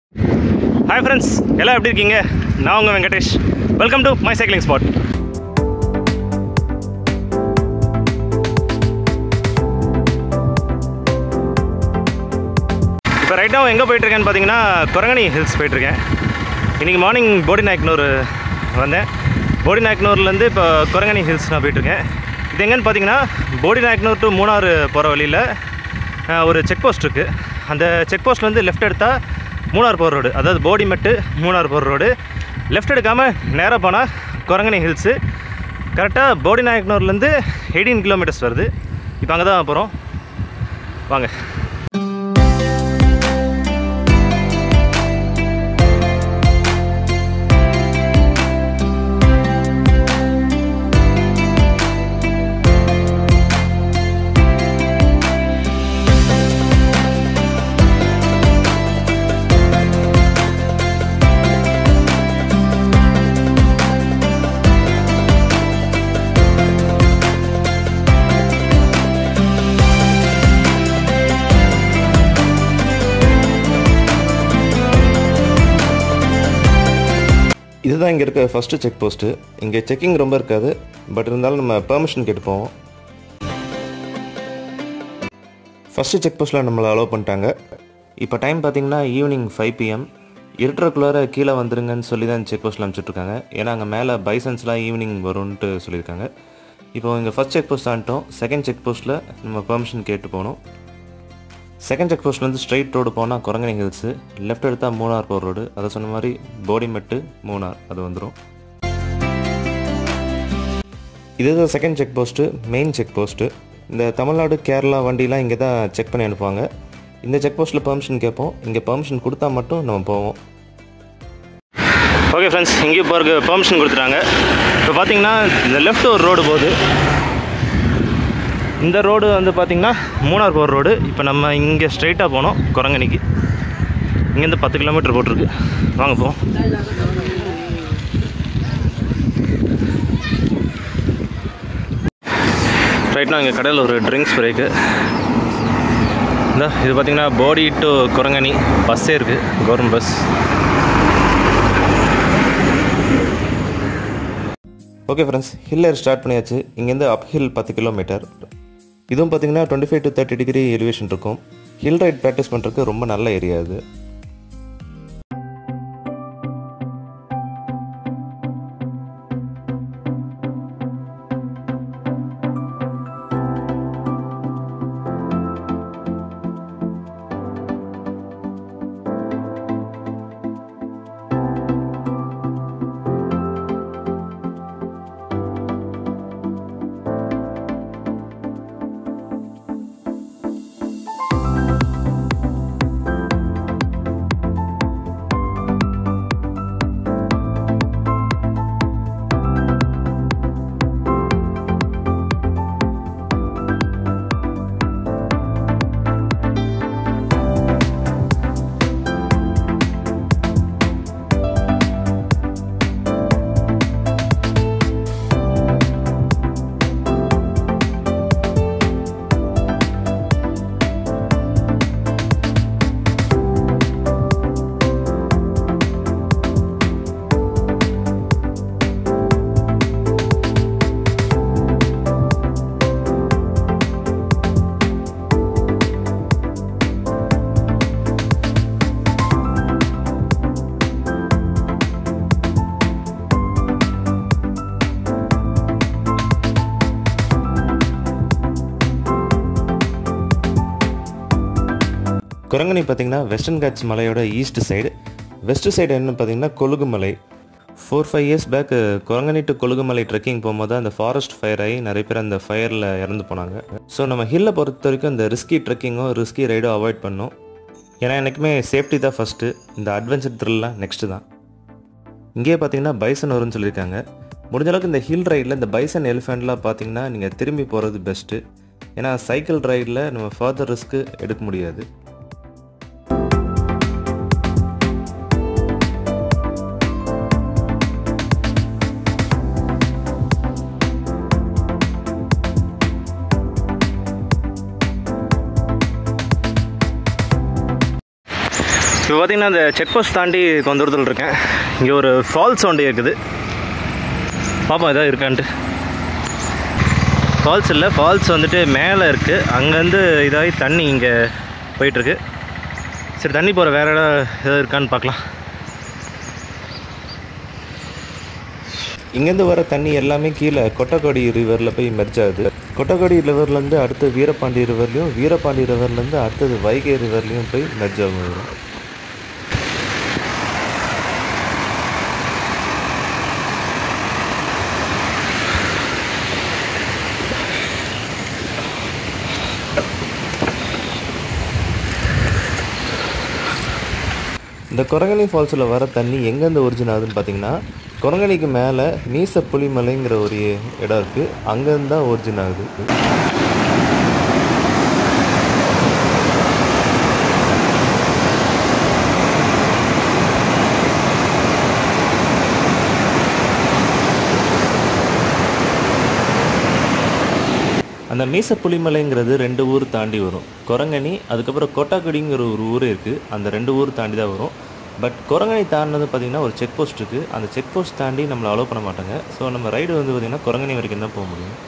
Hi friends எல்லாம் எப்படி இருக்கீங்க நான் உங்கள் Venkatesh welcome to my cycling spot இப்போ ரைட்டாக எங்கே போயிட்டுருக்கேன்னு பார்த்தீங்கன்னா குரங்கணி ஹில்ஸ் போயிட்டுருக்கேன் இன்றைக்கி மார்னிங் போடி நாயக்கனூர் வந்தேன் போடி நாயக்கனூர்லேருந்து இப்போ குரங்கணி ஹில்ஸ் நான் போயிட்டுருக்கேன் இது எங்கன்னு பார்த்தீங்கன்னா போடி நாயக்கனூர் டு மூணாறு போகிற வழியில் அஹ், ஒரு செக் போஸ்ட் இருக்குது அந்த செக் போஸ்ட்லேருந்து லெஃப்ட் எடுத்தால் மூணார் போகிற ரோடு அதாவது போடிமெட்டு மூணார் போகிற ரோடு லெஃப்ட் எடுக்காமல் நேராக போனால் குரங்கணி ஹில்ஸு கரெக்டாக போடி நாயக்கனூர்லேருந்து எயிட்டீன் கிலோமீட்டர்ஸ் வருது இப்போ அங்கே தான் போகிறோம் வாங்க இதுதான் இங்கே இருக்க ஃபஸ்ட்டு செக் போஸ்ட்டு இங்கே செக்கிங் ரொம்ப இருக்காது பட் இருந்தாலும் நம்ம பெர்மிஷன் கேட்டு போவோம் ஃபஸ்ட்டு செக் போஸ்ட்டில் நம்மளை அலோவ் பண்ணிட்டாங்க இப்போ டைம் பார்த்தீங்கன்னா ஈவினிங் ஃபைவ் பிஎம் இருட்டுறக்குள்ளார கீழே வந்துருங்கன்னு சொல்லி தான் செக் போஸ்ட்டில் அனுப்பிச்சிட்ருக்காங்க ஏன்னா அங்கே மேலே பைசன்ஸ்லாம் ஈவினிங் வரும்ன்ட்டு சொல்லியிருக்காங்க இப்போ இங்கே ஃபஸ்ட் செக் போஸ்ட் ஆன்ட்டோம் செகண்ட் செக் போஸ்ட்டில் நம்ம பெர்மிஷன் கேட்டு போகணும் செகண்ட் செக் போஸ்ட்லேருந்து ஸ்ட்ரைட் ரோடு போனால் குரங்கணி ஹில்ஸு லெஃப்ட் எடுத்தால் மூணார் போகிற ரோடு அதை சொன்ன மாதிரி போடிமெட்டு மூணார் அது வந்துடும் இதுதான் second check post main check post இந்த தமிழ்நாடு கேரளா வண்டிலாம் இங்கே தான் செக் பண்ணி அனுப்புவாங்க இந்த செக் போஸ்ட்டில் பெர்மிஷன் கேட்போம் இங்கே பெர்மிஷன் கொடுத்தா மட்டும் நம்ம போவோம் ஓகே ஃப்ரெண்ட்ஸ் இங்கேயும் போகிறதுக்கு பெர்மிஷன் கொடுத்துட்டாங்க இப்போ பார்த்தீங்கன்னா இந்த லெஃப்ட் ஒரு ரோடு போகுது இந்த ரோடு வந்து பார்த்திங்கன்னா மூணார் போகிற ரோடு இப்போ நம்ம இங்கே ஸ்ட்ரைட்டாக போனோம் குரங்கணிக்கு இங்கேருந்து பத்து கிலோமீட்டர் போட்டிருக்கு வாங்க போவோம் ரைட்னா இங்கே கடையில் ஒரு ட்ரிங்க்ஸ் பிரேக்கு இந்த இது பார்த்திங்கன்னா போடி டு குரங்கணி பஸ்ஸே இருக்குது government bus okay friends hill air start பண்ணியாச்சு இங்கேருந்து அப் ஹில் பத்து கிலோமீட்டர் இதுவும் பார்த்தீங்கன்னா twenty five to thirty degree elevation இருக்கும் ஹில் ரைட் ப்ராக்டிஸ் பண்ணுறதுக்கு ரொம்ப நல்ல ஏரியா இது குரங்கணி பார்த்தீங்கன்னா வெஸ்டர்ன் காட்ஸ் மலையோட ஈஸ்ட் சைடு வெஸ்ட் சைடு என்ன பார்த்தீங்கன்னா Kolukkumalai four five years back Kurangani to Kolukkumalai trekking போகும்போது அந்த ஃபாரஸ்ட் ஃபயர் ஆகி நிறைய பேர் அந்த ஃபயரில் இறந்து போனாங்க ஸோ நம்ம ஹில்லை பொறுத்த வரைக்கும் இந்த ரிஸ்கி ட்ரெக்கிங்கோ ரிஸ்கி ரைடோ அவாய்ட் பண்ணோம் ஏன்னா எனக்குமே சேஃப்டி தான் ஃபஸ்ட்டு இந்த அட்வென்ச்சர் த்ரில்லாம் நெக்ஸ்ட்டு தான் இங்கேயே பார்த்தீங்கன்னா பைசன் வரும்னு சொல்லியிருக்காங்க முடிஞ்ச அளவுக்கு இந்த ஹில் ரைடில் இந்த பைசன் எலிஃபெண்ட்லாம் பார்த்தீங்கன்னா நீங்கள் திரும்பி போகிறது பெஸ்ட்டு ஏன்னா சைக்கிள் ரைடில் நம்ம ஃபர்தர் ரிஸ்க்கு எடுக்க முடியாது இப்போ இப்போ பார்த்தீங்கன்னா அந்த செக் போஸ்ட் தாண்டி கொஞ்ச தூரத்தில் இருக்கேன் இங்கே ஒரு ஃபால்ஸ் ஒன்று இருக்குது பார்ப்போம் எதாவது இருக்கான்ட்டு ஃபால்ஸ் இல்லை ஃபால்ஸ் வந்துட்டு மேலே இருக்குது அங்கேருந்து இதாகி தண்ணி இங்கே போயிட்டுருக்கு சரி தண்ணி போகிற வேறு இடம் எதாவது இருக்கான்னு பார்க்கலாம் இங்கேருந்து வர தண்ணி எல்லாமே கீழே கொட்டக்கோடி ரிவரில் போய் மெர்ஜ் ஆகுது கொட்டக்கோடி ரிவர்லேருந்து அடுத்து வீரபாண்டி ரிவர்லையும் வீரபாண்டி ரிவர்லேருந்து அடுத்தது வைகை ரிவர்லையும் போய் மெர்ஜ் ஆகும் இது. இந்த குரங்கணி ஃபால்ஸில் வர தண்ணி எங்கேருந்து ஒரிஜின் ஆகுதுன்னு பார்த்தீங்கன்னா குரங்கணிக்கு மேலே மீச புலிமலைங்கிற ஒரு இடம் இருக்குது அங்கேருந்து தான் ஒரிஜின் ஆகுது அந்த மீச புலிமலைங்கிறது ரெண்டு ஊர் தாண்டி வரும் குரங்கணி அதுக்கப்புறம் கொட்டாக்குடிங்கிற ஒரு ஊர் இருக்குது அந்த ரெண்டு ஊர் தாண்டி தான் வரும் பட் குரங்கணி தாண்டினது பார்த்திங்கன்னா ஒரு செக் போஸ்ட் இருக்குது அந்த செக் போஸ்ட் தாண்டி நம்மளை அலோவ் பண்ண மாட்டாங்க ஸோ நம்ம ரைடு வந்து பார்த்திங்கன்னா குரங்கணி வரைக்கும் தான் போக முடியும்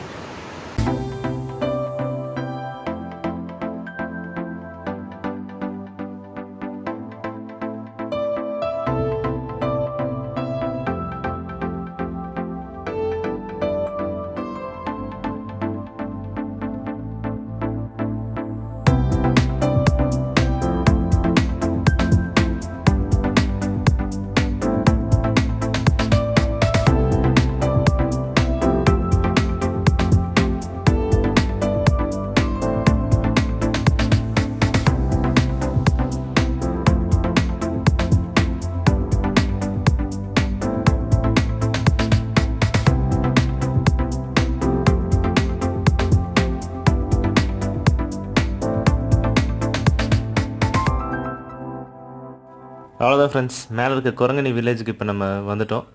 அவ்வளோதான் ஃப்ரெண்ட்ஸ் மேலே இருக்க குரங்கணி வில்லேஜுக்கு இப்போ நம்ம வந்துட்டோம்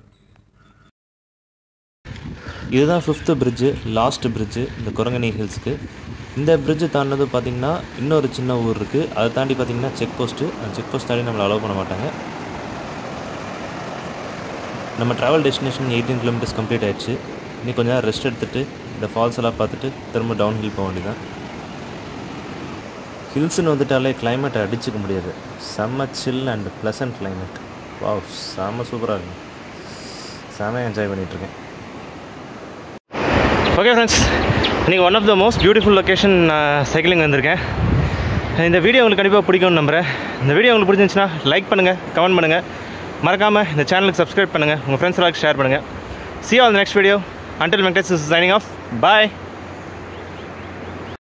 இதுதான் ஃபிஃப்த்து பிரிட்ஜு லாஸ்ட் பிரிட்ஜு இந்த குரங்கணி ஹில்ஸ்க்கு இந்த பிரிட்ஜு தாண்டினது பார்த்திங்கன்னா இன்னொரு சின்ன ஊர் இருக்குது அதை தாண்டி பார்த்திங்கன்னா செக் போஸ்ட்டு அந்த செக் போஸ்ட் தாண்டி நம்மளை அலோவ் பண்ண மாட்டாங்க நம்ம travel destination eighteen kilometers complete ஆயிடுச்சு இன்னும் கொஞ்சம் நேரம் ரெஸ்ட் எடுத்துகிட்டு இந்த ஃபால்ஸ் எல்லாம் பார்த்துட்டு திரும்ப டவுன் ஹில் போக வேண்டியதான் ஹில்ஸ்னு வந்துட்டாலே climate அடிச்சுக்க முடியாது செம்ம chill and pleasant climate wow செம்ம சூப்பராக இருக்கும் செம்ம என்ஜாய் பண்ணிகிட்ருக்கேன் ஓகே ஃப்ரெண்ட்ஸ் இன்றைக்கி one of the most beautiful location நான் சைக்கிளிங் வந்திருக்கேன் இந்த வீடியோ உங்களுக்கு கண்டிப்பாக பிடிக்கும்னு நம்புகிறேன் இந்த வீடியோ உங்களுக்கு பிடிச்சிருந்துச்சுன்னா லைக் பண்ணுங்கள் கமெண்ட் பண்ணுங்கள் மறக்காமல் இந்த சேனலுக்கு சப்ஸ்கிரைப் பண்ணுங்கள் உங்கள் ஃப்ரெண்ட்ஸ் எல்லாருக்கும் ஷேர் பண்ணுங்கள் see you all in the next video until Venkatesh is signing off bye